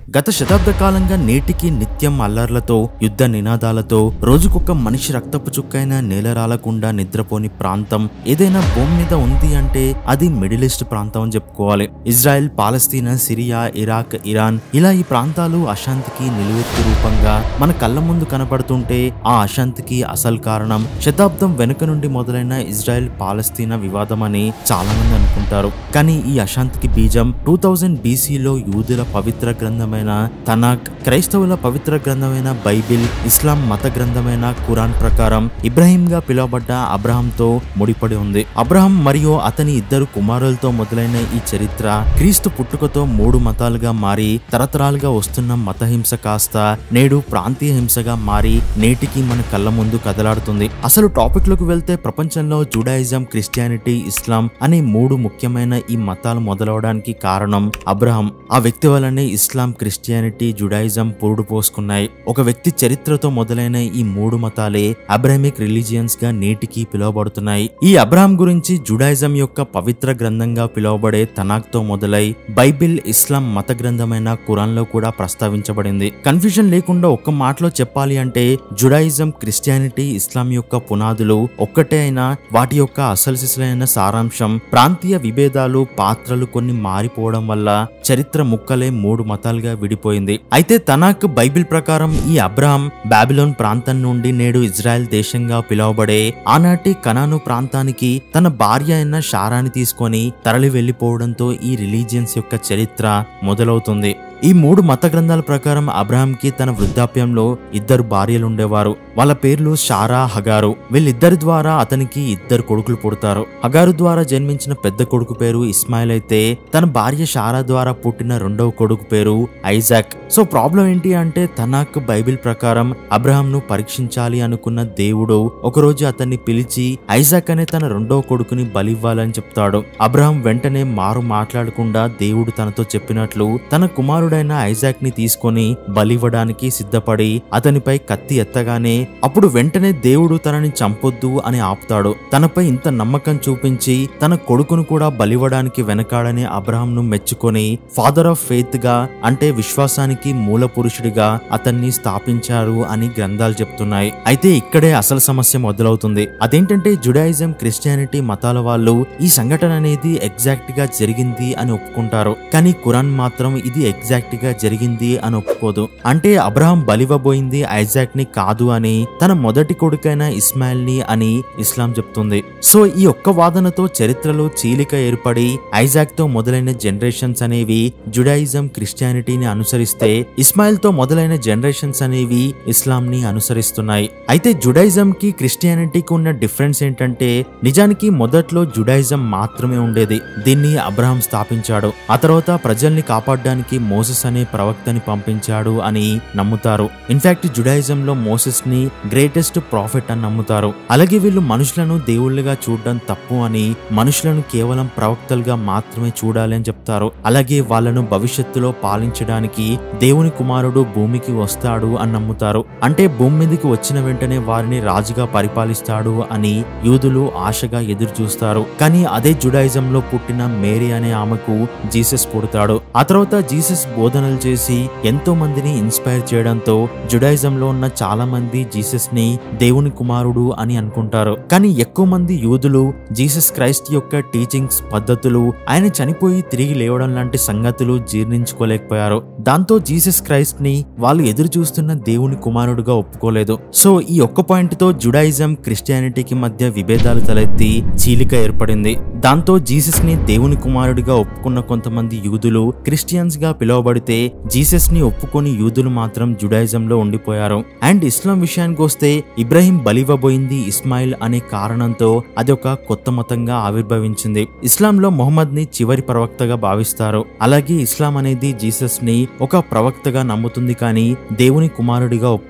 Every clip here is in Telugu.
గత శతాబ్ద కాలంగా నేటికి నిత్యం అల్లర్లతో యుద్ధ నినాదాలతో రోజుకొక మనిషి రక్తపు చుక్కైన నేలరాలకుండా నిద్రపోని ప్రాంతం ఏదైనా భూమి మీద ఉంది అంటే అది మిడిల్ ఈస్ట్ ప్రాంతం అని చెప్పుకోవాలి Israel Palestine Syria Iraq Iran ఇలా ఈ ప్రాంతాలు అశాంతికి నిలువెత్తు రూపంగా మన కళ్ళ ముందు కనపడుతుంటే ఆ అశాంతికి అసలు కారణం శతాబ్దం వెనుక నుండి మొదలైన ఇజ్రాయెల్ పాలస్తీనా వివాదం అని చాలా మంది అనుకుంటారు కానీ ఈ అశాంతికి బీజం టూ థౌజండ్ బీసీలో యూదుల పవిత్ర గ్రంథమైన తనాక్ క్రైస్తవుల పవిత్ర గ్రంథమైన బైబిల్ ఇస్లాం మత గ్రంథమైన ఖురాన్ ప్రకారం ఇబ్రాహిం గా పిలువబడ్డ అబ్రహాంతో ముడిపడి ఉంది అబ్రహం మరియు అతని ఇద్దరు కుమారులతో మొదలైన ఈ చరిత్ర క్రీస్తు పుట్టుకతో మూడు మతాలుగా మారి తరతరాలుగా వస్తున్న మత హింస కాస్త నేడు ప్రాంతీయ హింసగా మారి నేటికి మన కళ్ళ ముందు కదలాడుతుంది అసలు టాపిక్ లోకి వెళ్తే ప్రపంచంలో జుడాయిజం క్రిస్టియానిటీ ఇస్లాం అనే మూడు ముఖ్యమైన ఈ మతాలు మొదలవడానికి కారణం అబ్రహం ఆ వ్యక్తి వల్లనే ఇస్లాం క్రిస్టియానిటీ జుడాయిజం పురుడు పోసుకున్నాయి ఒక వ్యక్తి చరిత్రతో మొదలైన ఈ మూడు మతాలే అబ్రహమిక్ రిలీజియన్స్ గా నేటికి పిలువబడుతున్నాయి ఈ అబ్రహం గురించి జుడాయిజం యొక్క పవిత్ర గ్రంథంగా పిలువబడే తనాక్ తో మొదలై బైబిల్ ఇస్లాం మత గ్రంథమైన ఖురాన్ లో కూడా ప్రస్తావించబడింది కన్ఫ్యూజన్ లేకుండా ఒక్క మాటలో చెప్పాలి అంటే జుడాయిజం క్రిస్టియానిటీ ఇస్లాం యొక్క పునాదులు ఒక్కటే అయినా వాటి యొక్క అసలు సిసలైన సారాంశం ప్రాంతీయ విభేదాలు పాత్రలు కొన్ని మారిపోవడం వల్ల చరిత్ర ముక్కలే మూడు మతాలుగా విడిపోయింది అయితే తనాక్ బైబిల్ ప్రకారం ఈ అబ్రహాం బాబిలోన్ ప్రాంతం నుండి నేడు ఇజ్రాయెల్ దేశంగా పిలువబడే ఆనాటి కనాను ప్రాంతానికి తన భార్య అయిన షారాని తీసుకొని తరలి వెళ్లిపోవడంతో ఈ రిలీజియన్స్ యొక్క చరిత్ర మొదలవుతుంది ఈ మూడు మత గ్రంథాల ప్రకారం అబ్రహాంకి తన వృద్ధాప్యంలో ఇద్దరు భార్యలు ఉండేవారు వాళ్ళ పేర్లు షారా హగారు వీళ్ళిద్దరి ద్వారా అతనికి ఇద్దరు కొడుకులు పుడతారు హగారు ద్వారా జన్మించిన పెద్ద కొడుకు పేరు ఇస్మాయిల్ అయితే తన భార్య షారా ద్వారా పుట్టిన రెండవ కొడుకు పేరు ఐజాక్ సో ప్రాబ్లం ఏంటి అంటే తనాక్ బైబిల్ ప్రకారం అబ్రహాంను పరీక్షించాలి అనుకున్న దేవుడు ఒకరోజు అతన్ని పిలిచి ఐజాక్ అనే తన రెండవ కొడుకుని బలివ్వాలని చెప్తాడు అబ్రహాం వెంటనే మారు మాట్లాడకుండా దేవుడు తనతో చెప్పినట్లు తన కుమారుడైన ఐజాక్ ని తీసుకొని బలివ్వడానికి సిద్ధపడి అతనిపై కత్తి ఎత్తగానే అప్పుడు వెంటనే దేవుడు తనని చంపొద్దు అని ఆపుతాడు తనపై ఇంత నమ్మకం చూపించి తన కొడుకును కూడా బలివ్వడానికి వెనకాడని అబ్రహాంను మెచ్చుకొని ఫాదర్ ఆఫ్ ఫెయిత్ గా అంటే విశ్వాసానికి మూల పురుషుడిగా అతన్ని స్థాపించారు అని గ్రంథాలు చెప్తున్నాయి అయితే ఇక్కడే అసలు సమస్య మొదలవుతుంది అదేంటంటే జుడాయిజం క్రిస్టియానిటీ మతాల వాళ్ళు ఈ సంఘటన అనేది ఎగ్జాక్ట్ గా జరిగింది అని ఒప్పుకుంటారు కానీ ఖురాన్ మాత్రం ఇది ఎగ్జాక్ట్ గా జరిగింది అని ఒప్పుకోదు అంటే అబ్రహాం బలివ్వబోయింది ఐజాక్ ని కాదు అని తన మొదటి కొడుకైన ఇస్మాయిల్ ని అని ఇస్లాం చెప్తుంది సో ఈ ఒక్క వాదనతో చరిత్రలో చీలిక ఏర్పడి ఐజాక్ తో మొదలైన జనరేషన్స్ అనేవి జుడాయిజం క్రిస్టియానిటీని అనుసరిస్తే ఇస్మాయిల్ తో మొదలైన జనరేషన్స్ అనేవి ఇస్లాం ని అనుసరిస్తున్నాయి అయితే జుడాయిజం కి క్రిస్టియానిటీకి ఉన్న డిఫరెన్స్ ఏంటంటే నిజానికి మొదట్లో జుడాయిజం మాత్రమే ఉండేది దీన్ని అబ్రహాం స్థాపించాడు ఆ తర్వాత ప్రజల్ని కాపాడడానికి మోసెస్ అనే ప్రవక్తని పంపించాడు అని నమ్ముతారు ఇన్ఫాక్ట్ జుడాయిజం లో మోసెస్ ని గ్రేటెస్ట్ ప్రాఫిట్ అని నమ్ముతారు అలాగే వీళ్ళు మనుషులను దేవుళ్ళుగా చూడడం తప్పు అని మనుషులను కేవలం ప్రవక్తలుగా మాత్రమే చూడాలి అని చెప్తారు అలాగే వాళ్ళను భవిష్యత్తులో పాలించడానికి దేవుని కుమారుడు భూమికి వస్తాడు అని నమ్ముతారు అంటే భూమి మీదకి వచ్చిన వెంటనే వారిని రాజుగా పరిపాలిస్తాడు అని యూదులు ఆశగా ఎదురు చూస్తారు కానీ అదే జుడాయిజం లో పుట్టిన మేరీ అనే ఆమెకు జీసస్ పుడతాడు ఆ తర్వాత జీసస్ బోధనలు చేసి ఎంతో మందిని ఇన్స్పైర్ చేయడంతో జుడాయిజం లో ఉన్న చాలా మంది జీసస్ ని దేవుని కుమారుడు అని అనుకుంటారు కానీ ఎక్కువ మంది యూదులు జీసస్ క్రైస్ట్ యొక్క టీచింగ్స్ పద్ధతులు ఆయన చనిపోయి తిరిగి లేవడం లాంటి సంగతులు జీర్ణించుకోలేకపోయారు దాంతో జీసస్ క్రైస్ట్ ని వాళ్ళు ఎదురు చూస్తున్న దేవుని కుమారుడుగా ఒప్పుకోలేదు సో ఈ ఒక్క పాయింట్ తో జుడాయిజం క్రిస్టియానిటీకి మధ్య విభేదాలు తలెత్తి చీలిక ఏర్పడింది దాంతో జీసస్ ని దేవుని కుమారుడిగా ఒప్పుకున్న కొంతమంది యూదులు క్రిస్టియన్స్ గా పిలువబడితే జీసస్ ని ఒప్పుకొని యూదులు మాత్రం జుడాయిజం లో ఉండిపోయారు అండ్ ఇస్లాం విషయానికి వస్తే ఇబ్రహీం బలివ్వబోయింది ఇస్మాయిల్ అనే కారణంతో అది ఒక కొత్త మతంగా ఆవిర్భవించింది ఇస్లాంలో మొహమ్మద్ ని చివరి ప్రవక్తగా భావిస్తారు అలాగే ఇస్లాం అనేది జీసస్ ని ఒక ప్రవక్తగా నమ్ముతుంది కానీ దేవుని కుమారుడిగా ఒప్పుకోదు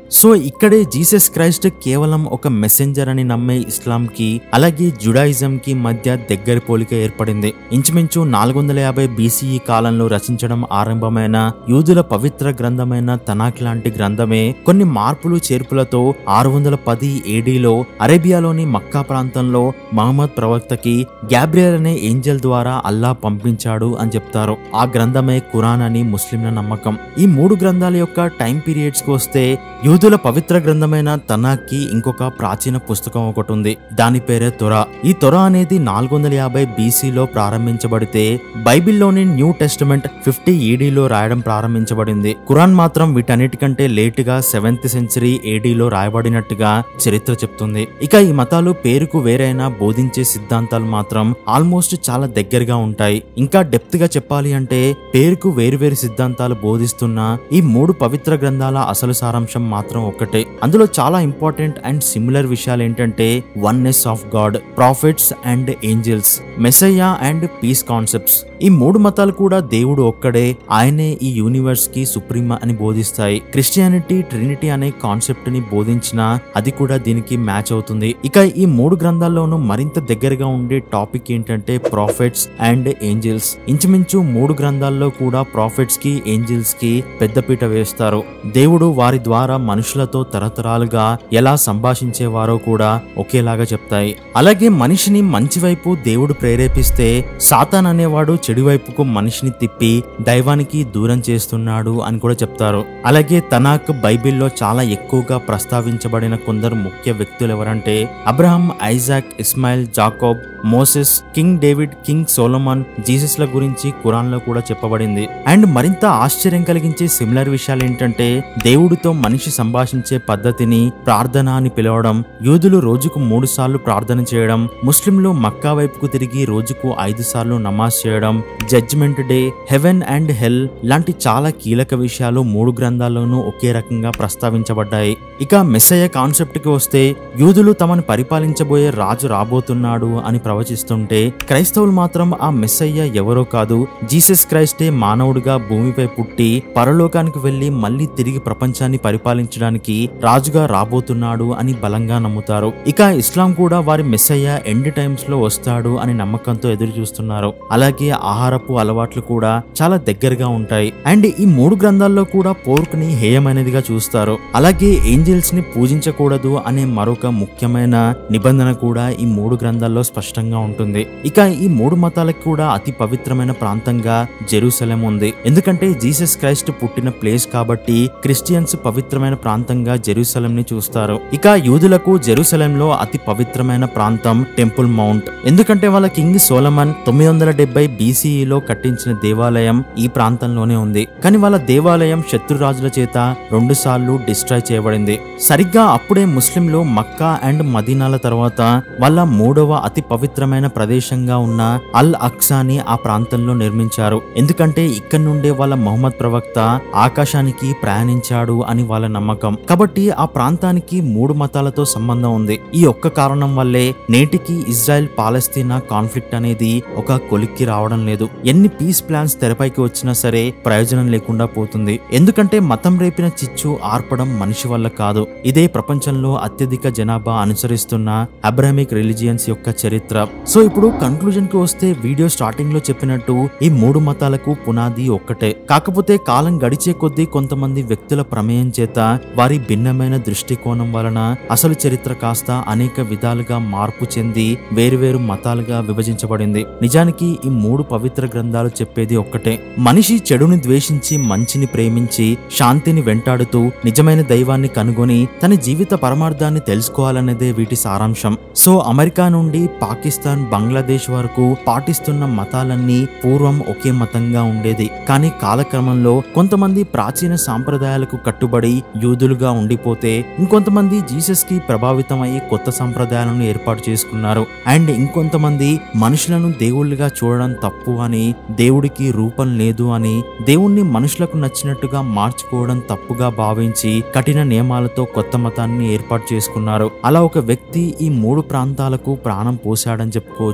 సో ఇక్కడే జీసస్ క్రైస్ట్ కేవలం ఒక మెసెంజర్ అని నమ్మే ఇస్లాంకి అలాగే జుడాయిజం కి మధ్య దగ్గరి పోలిక ఏర్పడింది ఇంచుమించు నాలుగు వందల యాభై బీసీఈ కాలంలో రచించడం ఆరంభమైన యూదుల పవిత్ర గ్రంథమైన తనాక్ లాంటి గ్రంథమే కొన్ని మార్పులు చేర్పులతో ఆరు వందల పది ఏడీలో అరేబియాలోని మక్కా ప్రాంతంలో మహమ్మద్ ప్రవక్తకి గ్యాబ్రియల్ అనే ఏంజల్ ద్వారా అల్లా పంపించాడు అని చెప్తారు ఆ గ్రంథమే ఖురాన్ అని ముస్లింల నమ్మకం ఈ మూడు గ్రంథాల యొక్క టైం పీరియడ్స్ కి వస్తే యూదుల పవిత్ర గ్రంథమైన తనాక్కి ఇంకొక ప్రాచీన పుస్తకం ఒకటి ఉంది దాని పేరే తొరా ఈ తొరా అనేది నాలుగు వందల యాభై బీసీలో ప్రారంభించబడితే బైబిల్లోని న్యూ టెస్టమెంట్ ఫిఫ్టీ ఈడీలో రాయడం ప్రారంభించబడింది ఖురాన్ మాత్రం వీటన్నిటికంటే లేటుగా సెవెంత్ సెంచరీ ఏడీలో రాయబడినట్టుగా చరిత్ర చెప్తుంది ఇక ఈ మతాలు పేరుకు వేరైనా బోధించే సిద్ధాంతాలు మాత్రం ఆల్మోస్ట్ చాలా దగ్గరగా ఉంటాయి ఇంకా డెప్త్ గా చెప్పాలి అంటే పేరుకు వేరువేరు సిద్ధాంతాలు బోధిస్తున్న ఈ మూడు పవిత్ర గ్రంథాల అసలు సారాంశం మాత్రం ఒక్కటే అందులో చాలా ఇంపార్టెంట్ అండ్ సిమిలర్ విషయాలు ఏంటంటే oneness of God prophets and angels messiah and peace concepts ఈ మూడు మతాలు కూడా దేవుడు ఒక్కడే ఆయనే ఈ యూనివర్స్ కి సుప్రీమ అని బోధిస్తాయి క్రిస్టియానిటీ ట్రినిటీ అనే కాన్సెప్ట్ ని బోధించినా అది కూడా దీనికి మ్యాచ్ అవుతుంది ఇక ఈ మూడు గ్రంథాల్లోనూ మరింత దగ్గరగా ఉండే టాపిక్ ఏంటంటే ప్రాఫిట్స్ అండ్ ఏంజల్స్ ఇంచుమించు మూడు గ్రంథాల్లో కూడా ప్రాఫిట్స్ కి ఏంజల్స్ కి పెద్దపీట వేస్తారు దేవుడు వారి ద్వారా మనుషులతో తరతరాలుగా ఎలా సంభాషించేవారో కూడా ఒకేలాగా చెప్తాయి అలాగే మనిషిని మంచి వైపు దేవుడు ప్రేరేపిస్తే సాతాన్ అనేవాడు చెడు వైపుకు మనిషిని తిప్పి దైవానికి దూరం చేస్తున్నాడు అని కూడా చెప్తారు అలాగే తనాక్ బైబిల్లో చాలా ఎక్కువగా ప్రస్తావించబడిన కొందరు ముఖ్య వ్యక్తులు ఎవరంటే Abraham Isaac Ishmael Jacob Moses king David king Solomon Jesus ల గురించి ఖురాన్ లో కూడా చెప్పబడింది అండ్ మరింత ఆశ్చర్యం కలిగించే సిమిలర్ విషయాలు ఏంటంటే దేవుడితో మనిషి సంభాషించే పద్ధతిని ప్రార్థన అని పిలవడం యూదులు రోజుకు మూడు సార్లు ప్రార్థన చేయడం ముస్లింలు మక్కా వైపుకు తిరిగి రోజుకు ఐదు సార్లు నమాజ్ చేయడం judgment day heaven and hell లాంటి చాలా కీలక విషయాలు మూడు గ్రంథాల్లోనూ ఒకే రకంగా ప్రస్తావించబడ్డాయి ఇక మెస్సయ్య కాన్సెప్ట్ కి వస్తే యూదులు తమను పరిపాలించబోయే రాజు రాబోతున్నాడు అని ప్రవచిస్తుంటే క్రైస్తవులు మాత్రం ఆ మెస్సయ్య ఎవరో కాదు జీసస్ క్రైస్టే మానవుడిగా భూమిపై పుట్టి పరలోకానికి వెళ్లి మళ్ళీ తిరిగి ప్రపంచాన్ని పరిపాలించడానికి రాజుగా రాబోతున్నాడు అని బలంగా నమ్ముతారు ఇక ఇస్లాం కూడా వారి మెస్సయ్య ఎండ్ టైమ్స్ లో వస్తాడు అని నమ్మకంతో ఎదురు చూస్తున్నారు అలాగే ఆహారపు అలవాట్లు కూడా చాలా దగ్గరగా ఉంటాయి అండ్ ఈ మూడు గ్రంథాల్లో కూడా పోర్క్ ని హేయమైనదిగా చూస్తారు అలాగే ఏంజల్స్ ని పూజించకూడదు అనే మరొక ముఖ్యమైన నిబంధన కూడా ఈ మూడు గ్రంథాల్లో స్పష్టంగా ఉంటుంది ఇక ఈ మూడు మతాలకు కూడా అతి పవిత్రమైన ప్రాంతంగా జెరూసలేం ఉంది ఎందుకంటే జీసస్ క్రైస్ట్ పుట్టిన ప్లేస్ కాబట్టి క్రిస్టియన్స్ పవిత్రమైన ప్రాంతంగా జెరూసలేం ని చూస్తారు ఇక యూదులకు జెరూసలేం లో అతి పవిత్రమైన ప్రాంతం టెంపుల్ మౌంట్ ఎందుకంటే వాళ్ళ కింగ్ సోలమన్ తొమ్మిది వందల డెబ్బై బీసీఈలో కట్టించిన దేవాలయం ఈ ప్రాంతంలోనే ఉంది కానీ వాళ్ళ దేవాలయం శత్రురాజుల చేత రెండు సార్లు డిస్ట్రాయ్ చేయబడింది సరిగ్గా అప్పుడే ముస్లింలు మక్కా అండ్ మదీనాల తర్వాత వాళ్ళ మూడవ అతి పవిత్రమైన ప్రదేశంగా ఉన్న అల్ అక్సాని ఆ ప్రాంతంలో నిర్మించారు ఎందుకంటే ఇక్కడ నుండే వాళ్ళ మొహమ్మద్ ప్రవక్త ఆకాశానికి ప్రయాణించాడు అని వాళ్ళ నమ్మకం కాబట్టి ఆ ప్రాంతానికి మూడు మతాలతో సంబంధం ఉంది ఈ ఒక్క కారణం వల్లే నేటికి ఇజ్రాయెల్ పాలస్తీనా కాన్ఫ్లిక్ట్ అనేది ఒక కొలిక్కి రావడం లేదు ఎన్ని పీస్ ప్లాన్స్ తెరపైకి వచ్చినా సరే ప్రయోజనం లేకుండా పోతుంది ఎందుకంటే మతం రేపిన చిచ్చు ఆర్పడం మనిషి వల్ల కాదు ఇదే ప్రపంచంలో అత్యధిక జనాభా అనుసరిస్తున్న అబ్రహమిక్ రిలీజియన్స్ యొక్క చరిత్ర సో ఇప్పుడు కన్క్లూజన్ కి వస్తే వీడియో స్టార్టింగ్ లో చెప్పినట్టు ఈ మూడు మతాలకు పునాది ఒక్కటే కాకపోతే కాలం గడిచే కొద్దీ కొంతమంది వ్యక్తుల ప్రమేయం చేత వారి భిన్నమైన దృష్టికోణం వలన అసలు చరిత్ర కాస్త అనేక విధాలుగా మార్పు చెంది వేరువేరు మతాలుగా విభజించబడింది నిజానికి ఈ మూడు పవిత్ర గ్రంథాలు చెప్పేది ఒక్కటే మనిషి చెడుని ద్వేషించి మంచిని ప్రేమించి శాంతిని వెంటాడుతూ నిజమైన దైవాన్ని కనుగొని తన జీవిత పరమార్థాన్ని తెలుసుకోవాలనేదే వీటి సారాంశం సో అమెరికా నుండి పాకిస్తాన్ బంగ్లాదేశ్ వరకు పాటిస్తున్న మతాలన్నీ పూర్వం ఒకే మతంగా ఉండేది కానీ కాలక్రమంలో కొంతమంది ప్రాచీన సాంప్రదాయాలకు కట్టుబడి యూదులుగా ఉండిపోతే ఇంకొంతమంది జీసస్ కి ప్రభావితం అయ్యి కొత్త సంప్రదాయాలను ఏర్పాటు చేసుకున్నారు అండ్ ఇంకొంతమంది మనుషులను దేవుళ్ళుగా చూడడం తప్పు అని దేవుడికి రూపం లేదు అని దేవుణ్ణి మనుషులకు నచ్చినట్టుగా మార్చుకోవడం తప్పుగా భావించి కఠిన నియమాలతో కొత్త మతాన్ని ఏర్పాటు చేసుకున్నారు అలా ఒక వ్యక్తి ఈ మూడు ప్రాంతాలకు ప్రాణం పోశాడని చెప్పుకోవచ్చు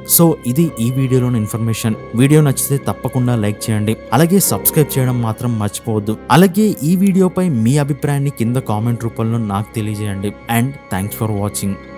సో ఇది ఈ వీడియోలోని ఇన్ఫర్మేషన్ వీడియో నచ్చితే తప్పకుండా లైక్ చేయండి అలాగే సబ్స్క్రైబ్ చేయడం మాత్రం మర్చిపోవద్దు అలాగే ఈ వీడియోపై మీ అభిప్రాయాన్ని కింద కామెంట్ రూపంలో నాకు తెలియజేయండి అండ్ థ్యాంక్స్ ఫర్ వాచింగ్